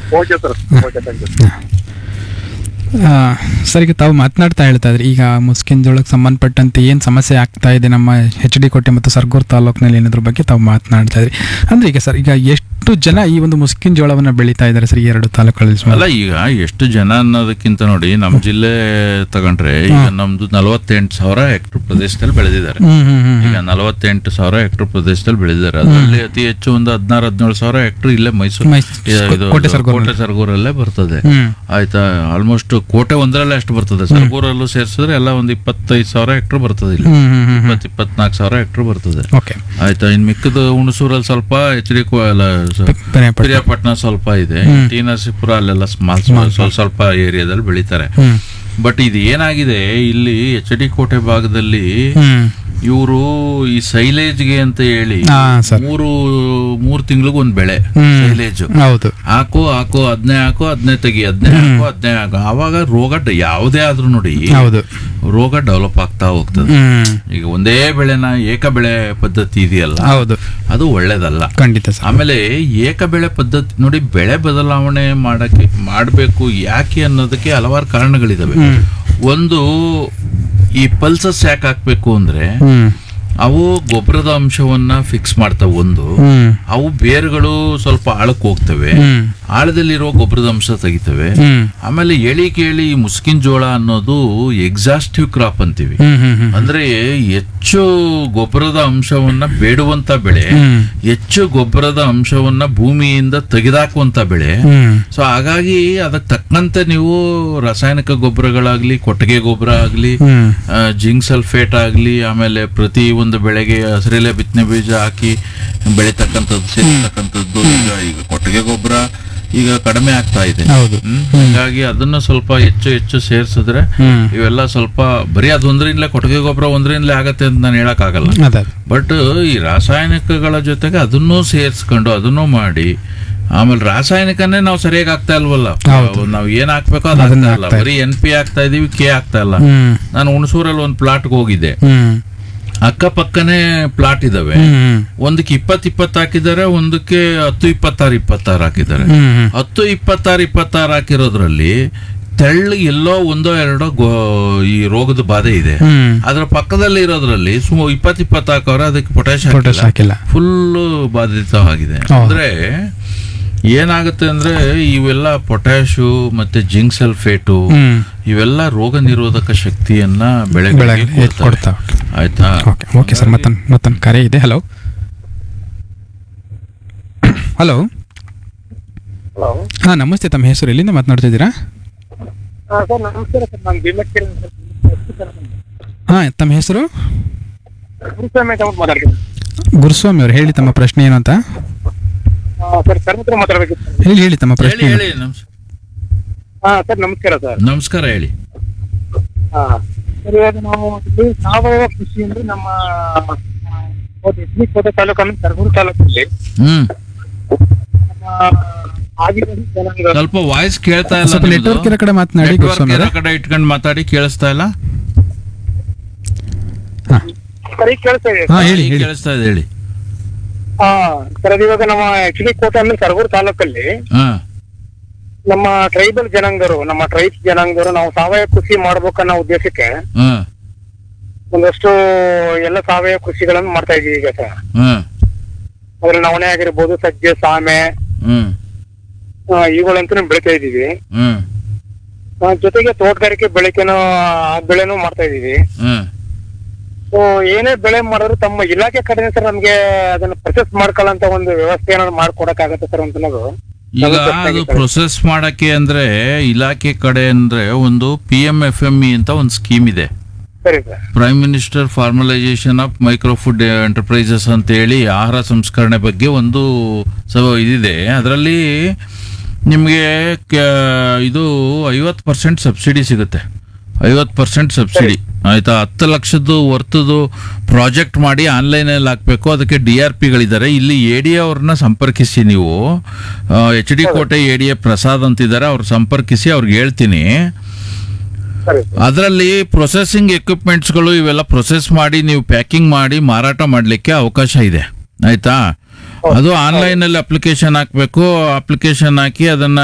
Okay sir okay thank you ಆ, sir ಈಗ ತಾವು ಮಾತನಾಡ್ತಾ ಹೇಳ್ತಾ ಇದ್ರಿ ಈಗ ಮುಸ್ಕಿನ್ ಜೋಳಕ್ಕೆ ಸಂಬಂಧಪಟ್ಟಂತೆ ಏನು ಸಮಸ್ಯೆ ಆಗ್ತಾ ಇದೆ ನಮ್ಮ ಎಚ್ ಡಿ ಕೋಟೆ ಮತ್ತು ಸರ್ಗೂರ್ ತಾಲೂಕಿನಲ್ಲಿ ಏನೋದ್ರ ಬಗ್ಗೆ ತಾವು ಮಾತನಾಡ್ತಾ ಇದ್ರಿ ಅಂದ್ರೆ ಈಗ ಸರ್ ಈಗ ಎಷ್ಟು ಜನ ಈ ಒಂದು ಮುಸ್ಕಿನ್ ಜೋಳವನ್ನು ಬೆಳೀತಾ ಇದ್ದಾರೆ ಸರ್ ಈ ಎರಡು ತಾಲೂಕುಗಳಲ್ಲಿ ಸುಮಾರು? ಅಲ್ಲ ಈಗ ಎಷ್ಟು ಜನ ಅನ್ನೋದಕ್ಕಿಂತ ನೋಡಿ ನಮ್ಮ ಜಿಲ್ಲೆ ತಗೊಂಡ್ರೆ ಈಗ ನಮ್ದು ನಲವತ್ತೆಂಟು ಸಾವಿರ ಹೆಕ್ಟರ್ ಪ್ರದೇಶದಲ್ಲಿ ಬೆಳೆದಿದ್ದಾರೆ ಹ್ಮ್ ಹ್ಮ್ ಹ್ಮ್ ಈಗ ನಲವತ್ತೆಂಟು ಸಾವಿರ ಹೆಕ್ಟರ್ ಪ್ರದೇಶದಲ್ಲಿ ಬೆಳೆದಿದ್ದಾರೆ ಅದರಲ್ಲಿ ಅತಿ ಹೆಚ್ಚು ಒಂದು ಹದಿನಾರು ಹದಿನೇಳು ಸಾವಿರ ಹೆಕ್ಟರ್ ಇಲ್ಲೇ ಮೈಸೂರು ಮೈಸ್- ಇದು- ಇದು ಕೋಟೆ ಸರ್ಗೂರು. ಕೋಟೆ ಸರ್ಗೂರಲ್ಲೇ ಬರ್ತದೆ ಹ್ಮ್ ಆಯ್ತಾ ಆಲ್ಮೋಸ್ಟ್ ಕೋಟೆ ಒಂದರಲ್ಲೇ ಅಷ್ಟು ಬರ್ತದೆ ಸರ್ಗೂರಲ್ಲೂ ಸೇರಿಸಿದ್ರೆ ಎಲ್ಲ ಒಂದು ಇಪ್ಪತ್ತೈದು ಸಾವಿರ ಹೆಕ್ಟರ್ ಬರ್ತದೆ ಇಲ್ಲಿ ಹ್ಮ್ ಹ್ಮ್ ಹ್ಮ್ ಹ್ಮ್ ಇಪ್ಪತ್ತು ಇಪ್ಪತ್ನಾಲ್ಕು ಸಾವಿರ ಹೆಕ್ಟರ್ ಬರ್ತದೆ ಓಕೆ ಆಯ್ತಾ ಇನ್ ಮಿಕ್ಕದ ಹುಣಸೂರಲ್ಲಿ ಸ್ವಲ್ಪ ಎಚ್ ಡಿ ಪೆರಿಯಾಪಟ್ಟಣ. ಪಿರಿಯಾಪಟ್ಟಣ ಸ್ವಲ್ಪ ಇದೆ ಟಿ ನರಸೀಪುರ ಅಲ್ಲೆಲ್ಲ ಸ್ಮಾಲ್ ಸ್ವಲ್ಪ ಸ್ವಲ್ಪ ಏರಿಯಾದಲ್ಲಿ ಬೆಳೀತಾರೆ ಹ್ಮ್ ಬಟ್ ಇದು ಏನಾಗಿದೆ ಇಲ್ಲಿ ಎಚ್ ಡಿ ಕೋಟೆ ಭಾಗದಲ್ಲಿ ಹ್ಮ್ ಇವರು ಈ ಸೈಲೇಜ್ಗೆ ಅಂತ ಹೇಳಿ ಹಾ ಸರ್ ಮೂರು ಮೂರು ತಿಂಗಳಿಗೆ ಒಂದ್ ಬೆಳೆ ಹ್ಮ್. ಸೈಲೇಜ್ ಹೌದು ಹಾಕು ಹಾಕು ಅದನ್ನೇ ಹಾಕು ಅದನ್ನೇ ತೆಗಿ ಅದನ್ನೇ ಹಾಕು ಅದನ್ನೇ ಹಾಕು ಆವಾಗ ರೋಗ ಡ- ಯಾವುದೇ ಆದ್ರೂ ನೋಡಿ ಹೌದು ರೋಗ ಡೆವಲಪ್ ಆಗ್ತಾ ಹೋಗ್ತದೆ ಹ್ಮ್ ಈಗ ಒಂದೇ ಬೆಳೆನ ಏಕ ಬೆಳೆ ಪದ್ಧತಿ ಇದೆಯಲ್ಲ ಹೌದು ಅದು ಒಳ್ಳೇದಲ್ಲ ಖಂಡಿತ ಸರ್ ಆಮೇಲೆ ಏಕ ಬೆಳೆ ಪದ್ಧತಿ ನೋಡಿ ಬೆಳೆ ಬದಲಾವಣೆ ಮಾಡಕ್ಕೆ ಮಾಡಬೇಕು ಯಾಕೆ ಅನ್ನೋದಕ್ಕೆ ಹಲವಾರು ಕಾರಣಗಳಿದಾವೆ ಹ್ಮ್ ಒಂದು ಈ ಪಲ್ಸಸ್ ಯಾಕೆ ಹಾಕ್ಬೇಕು ಅಂದ್ರೆ ಹ್ಮ್ ಅವು ಗೊಬ್ಬರದ ಅಂಶವನ್ನ ಫಿಕ್ಸ್ ಮಾಡ್ತಾವೆ ಒಂದು ಹ್ಮ್ ಅವು ಬೇರುಗಳು ಸ್ವಲ್ಪ ಆಳಕ್ಕೆ ಹೋಗ್ತವೆ ಹ್ಮ್ ಆಳದಲ್ಲಿರೋ ಗೊಬ್ಬರದ ಅಂಶ ತೆಗಿತವೆ ಹ್ಮ್ ಆಮೇಲೆ ಎಳಿ ಕೇಳಿ ಈ ಮುಸ್ಕಿನ್ ಜೋಳ ಅನ್ನೋದು ಎಕ್ಸಾಸ್ಟಿವ್ ಕ್ರಾಪ್ ಅಂತೀವಿ ಹ್ಮ್ ಹ್ಮ್ ಹ್ಮ್ ಅಂದ್ರೆ ಹೆಚ್ಚು ಗೊಬ್ಬರದ ಅಂಶವನ್ನ ಬೇಡುವಂತ ಬೆಳೆ ಹ್ಮ್ ಹೆಚ್ಚು ಗೊಬ್ಬರದ ಅಂಶವನ್ನ ಭೂಮಿಯಿಂದ ತೆಗೆದಾಕುವಂತ ಬೆಳೆ ಹ್ಮ್ ಸೊ ಹಾಗಾಗಿ ಅದಕ್ಕೆ ತಕ್ಕಂತೆ ನೀವು ರಾಸಾಯನಿಕ ಗೊಬ್ಬರಗಳಾಗ್ಲಿ ಕೊಟ್ಟಿಗೆ ಗೊಬ್ಬರ ಆಗ್ಲಿ ಹ್ಮ್ ಜಿಂಕ್ ಸಲ್ಫೇಟ್ ಆಗ್ಲಿ ಆಮೇಲೆ ಪ್ರತಿ ಒಂದು ಬೆಳೆಗೆ ಹಸಿರೆಲೆ ಬಿತ್ತನೆ ಬೀಜ ಹಾಕಿ ಬೆಳೀತಕ್ಕಂಥದ್ದು ಸೇರ್ತಕ್ಕಂಥದ್ದು ಈಗ ಈಗ ಕೊಟ್ಟಿಗೆ ಗೊಬ್ಬರ ಈಗ ಕಡಿಮೆ ಆಗ್ತಾ ಇದೆ ಹೌದು ಹ್ಮ್? ಹಾಗಾಗಿ ಅದನ್ನ ಸ್ವಲ್ಪ ಹೆಚ್ಚು ಹೆಚ್ಚು ಸೇರ್ಸಿದ್ರೆ ಹ್ಮ್ ಇವೆಲ್ಲ ಸ್ವಲ್ಪ ಬರೀ ಅದು ಒಂದರಿಂದಲೇ ಕೊಟ್ಟಿಗೆ ಗೊಬ್ಬರ ಒಂದರಿಂದಲೇ ಆಗತ್ತೆ ಅಂತ ನಾನು ಹೇಳಕ್ ಆಗಲ್ಲ ಅದೇ ಬಟ್ ಈ ರಾಸಾಯನಿಕಗಳ ಜೊತೆಗೆ ಅದನ್ನೂ ಸೇರಿಸ್ಕೊಂಡು ಅದನ್ನೂ ಮಾಡಿ ಆಮೇಲೆ ರಾಸಾಯನಿಕನೇ ನಾವು ಸರಿಯಾಗಿ ಆಗ್ತಾ ಇಲ್ವಲ್ಲ ನಾವು ಏನ್ ಹಾಕ್ಬೇಕೋ ಅದು ಅದನ್ನ ಆಗ್ತಾ ಇಲ್ಲ ಬರೀ ಎನ್ ಪಿ ಆಗ್ತಾ ಇದೀವಿ ಕೆ ಆಗ್ತಾ ಇಲ್ಲ ಹ್ಮ್ ನಾನು ಹುಣಸೂರಲ್ಲಿ ಒಂದು ಪ್ಲಾಟ್ಗೆ ಹೋಗಿದ್ದೆ ಹ್ಮ್ ಅಕ್ಕಪಕ್ಕನೇ ಪ್ಲಾಟ್ ಇದಾವೆ ಹ್ಮ್ ಒಂದಕ್ಕೆ ಇಪ್ಪತ್ ಇಪ್ಪತ್ತು ಹಾಕಿದ್ದಾರೆ ಒಂದಕ್ಕೆ ಹತ್ತು ಇಪ್ಪತ್ತಾರು ಇಪ್ಪತ್ತಾರು ಹಾಕಿದ್ದಾರೆ ಹ್ಮ್ ಹ್ಮ್ ಹತ್ತು ಇಪ್ಪತ್ತಾರು ಇಪ್ಪತ್ತಾರು ಹಾಕಿರೋದ್ರಲ್ಲಿ ತೆಳ್ಳು ಎಲ್ಲೋ ಒಂದೋ ಎರಡೋ ಗೋ ಈ ರೋಗದ ಬಾಧೆ ಇದೆ ಹ್ಮ್ ಅದ್ರ ಪಕ್ಕದಲ್ಲಿ ಇರೋದ್ರಲ್ಲಿ ಸುಮಾರು ಇಪ್ಪತ್ ಇಪ್ಪತ್ತು ಹಾಕೋರೆ ಅದಕ್ಕೆ ಪೊಟ್ಯಾಶ್ ಪೊಟ್ಯಾಶ್ ಹಾಕಿಲ್ಲ ಫುಲ್ ಬಾಧಿತವಾಗಿದೆ ಹೌದು. ಅಂದ್ರೆ ಏನಾಗುತ್ತೆ ಅಂದ್ರೆ ಇವೆಲ್ಲ ಪೊಟ್ಯಾಶು ಮತ್ತೆ ಜಿಂಕ್ ಸಲ್ಫೇಟು ಹ್ಮ್ ಇವೆಲ್ಲ ರೋಗ ನಿರೋಧಕ ಶಕ್ತಿಯನ್ನ ಬೆಳೆಗಳಿಗೆ ಬೆಳೆಗೆ ಕೊಡ್ತವೆ. ಕೊಡ್ತಾವೆ ಆಯ್ತಾ ಓಕೆ ಓಕೆ ಸರ್ ಮತ್ತೊಂದು ಮತ್ತೊಂದು ಕರೆ ಇದೆ ಹಲೋ ಹಲೋ ಹಲೋ ಹಾಂ ನಮಸ್ತೆ ತಮ್ಮ ಹೆಸರು ಎಲ್ಲಿಂದ ಮಾತನಾಡ್ತಾ ಇದ್ದೀರಾ ಹಾಂ ಸರ್ ನಮಸ್ಕಾರ ಸರ್ ನಾನು ಭೀಮಕ್ಕೇರಿ ಹಾಂ ತಮ್ಮ ಹೆಸರು ಗುರುಸ್ವಾಮಿ ಅಂತ ಅಂದ್ಬಿಟ್ಟು ಮಾತಾಡ್ತೀನಿ ಗುರುಸ್ವಾಮಿ ಅವರು ಹೇಳಿ ತಮ್ಮ ಪ್ರಶ್ನೆ ಏನು ಅಂತ ಹಾಂ ಸರ್ ಸರ್ ಹತ್ರ ಮಾತಾಡ್ಬೇಕಿತ್ತು ಹೇಳಿ ಹೇಳಿ ತಮ್ಮ ಹೇಳಿ ಪ್ರಶ್ನೆ ಏನು? ಹೇಳಿ ನಮ್ಸ್- ಹಾಂ ಸರ್ ನಮಸ್ಕಾರ ಸರ್ ನಮಸ್ಕಾರ ಹೇಳಿ ಹಾಂ ಸರ್ ಇವಾಗ ನಾವು ಇಲ್ಲಿ ಸಾವಯವ ಕೃಷಿ ಅಂದ್ರೆ ನಮ್ಮ ಎಚ್ ಕೋಟೆ ತಾಲೂಕನ್ನು ಕರಗೂರು ತಾಲೂಕಲ್ಲಿ ಹ್ಮ್ ನಮ್ಮ ಆದಿವಾಸಿ ಜನಾಂಗ ಸ್ವಲ್ಪ ವಾಯ್ಸ್ ಕೇಳ್ತಾ ಇಲ್ಲ ಸ್ವಲ್ಪ ನೆಟ್ವರ್ಕ್ ಇರೋ ಕಡೆ ಮಾತನಾಡಿ ನೆಟ್ವರ್ಕ್ ಗುರುಸ್ವಾಮಿ ಇರೋ ಅವರೇ ಕಡೆ ಇಟ್ಕೊಂಡು ಮಾತಾಡಿ ಕೇಳಿಸ್ತಾ ಇಲ್ಲ ಹಾಂ ಸರಿ ಕೇಳ್ತಾ ಇದೆ ಹಾಂ ಹೇಳಿ ಈಗ ಹೇಳಿ ಕೇಳಿಸ್ತಾ ಇದೆ ಹೇಳಿ ಹಾ ಸರ್ ಅದು ಇವಾಗ ನಮ್ಮ ಆಕ್ಚುಲಿ ಕೋಟೆ ಅಂದ್ರೆ ಕರಗೂರು ತಾಲೂಕಲ್ಲಿ ಹಾ ನಮ್ಮ ಟ್ರೈಬಲ್ ಜನಾಂಗರು ನಮ್ಮ ಟ್ರೈಬ್ಸ್ ಜನಾಂಗದವರು ನಾವು ಸಾವಯವ ಕೃಷಿ ಮಾಡ್ಬೇಕನ್ನೋ ಉದ್ದೇಶಕ್ಕೆ ಹಾ ಒಂದಷ್ಟು ಎಲ್ಲ ಸಾವಯವ ಕೃಷಿಗಳನ್ನು ಮಾಡ್ತಾ ಇದೀವಿ ಈಗ ಸರ್ ಹಾ ಅದ್ರಲ್ಲಿ ನವಣೆ ಆಗಿರ್ಬೋದು ಸಜ್ಜೆ ಸಾಮೆ ಹ್ಮ್ ಆ, ಇವುಗಳಂತೂ ಬೆಳಿತಾ ಇದೀವಿ ಹ್ಮ್ ಆ, ಜೊತೆಗೆ ತೋಟಗಾರಿಕೆ ಬೆಳೆಕೆನೂ ಆ ಬೆಳೆನೂ ಮಾಡ್ತಾ ಇದೀವಿ ಹ್ಮ್ ಸೊ ಏನೇ ಬೆಳೆ ಮಾಡಿದ್ರು ತಮ್ಮ ಇಲಾಖೆ ಕಡೆ ಸರ್ ನಮ್ಗೆ ಅದನ್ನ ಪ್ರೊಸೆಸ್ ಮಾಡ್ಕೊಳ್ಳೋಂತ ಒಂದು ವ್ಯವಸ್ಥೆ ಏನಾದ್ರು ಮಾಡ್ಕೊಡಕ್ ಆಗತ್ತೆ ಸರ್ ಅಂತ ಅನ್ನೋದು ಈಗ ನಮ್ಗೆ ಪ್ರಶ್ನೆ ಅದು ಆಗಿತ್ತು. ಪ್ರೊಸೆಸ್ ಮಾಡಕ್ಕೆ ಅಂದ್ರೆ ಇಲಾಖೆ ಕಡೆ ಅಂದ್ರೆ ಒಂದು P M F M E ಅಂತ ಒಂದು ಸ್ಕೀಮ್ ಇದೆ ಸರಿ sir prime minister formalisation of micro food enterprises ಅಂತ ಹೇಳಿ ಆಹಾರ ಸಂಸ್ಕರಣೆ ಬಗ್ಗೆ ಒಂದು ಸ ಇದಿದೆ ಅದರಲ್ಲಿ ನಿಮಗೆ ಇದು ಐವತ್ತು ಪರ್ಸೆಂಟ್ ಸಬ್ಸಿಡಿ ಸಿಗುತ್ತೆ ಐವತ್ತು ಪರ್ಸೆಂಟ್ ಸಬ್ಸಿಡಿ ಆಯ್ತಾ ಹತ್ತು ಲಕ್ಷದ್ದು ವರ್ತದ್ದು ಪ್ರಾಜೆಕ್ಟ್ ಮಾಡಿ ಆನ್ಲೈನಲ್ಲಿ ಹಾಕಬೇಕು ಅದಕ್ಕೆ ಡಿ ಆರ್ ಪಿಗಳಿದ್ದಾರೆ ಇಲ್ಲಿ ಎ ಡಿ ಅವ್ರನ್ನ ಸಂಪರ್ಕಿಸಿ ನೀವು H D Kote A D A Prasad ಅಂತಿದ್ದಾರೆ ಅವ್ರು ಸಂಪರ್ಕಿಸಿ ಅವ್ರಿಗೆ ಹೇಳ್ತೀನಿ ಸರಿ ಸರ್ ಅದರಲ್ಲಿ ಪ್ರೊಸೆಸಿಂಗ್ ಎಕ್ವಿಪ್ಮೆಂಟ್ಸ್ಗಳು ಇವೆಲ್ಲ ಪ್ರೊಸೆಸ್ ಮಾಡಿ ನೀವು ಪ್ಯಾಕಿಂಗ್ ಮಾಡಿ ಮಾರಾಟ ಮಾಡಲಿಕ್ಕೆ ಅವಕಾಶ ಇದೆ ಆಯ್ತಾ ಅದು ಆನ್ಲೈನ್ ಅಲ್ಲಿ ಅಪ್ಲಿಕೇಶನ್ ಹಾಕಬೇಕು ಅಪ್ಲಿಕೇಶನ್ ಹಾಕಿ ಅದನ್ನ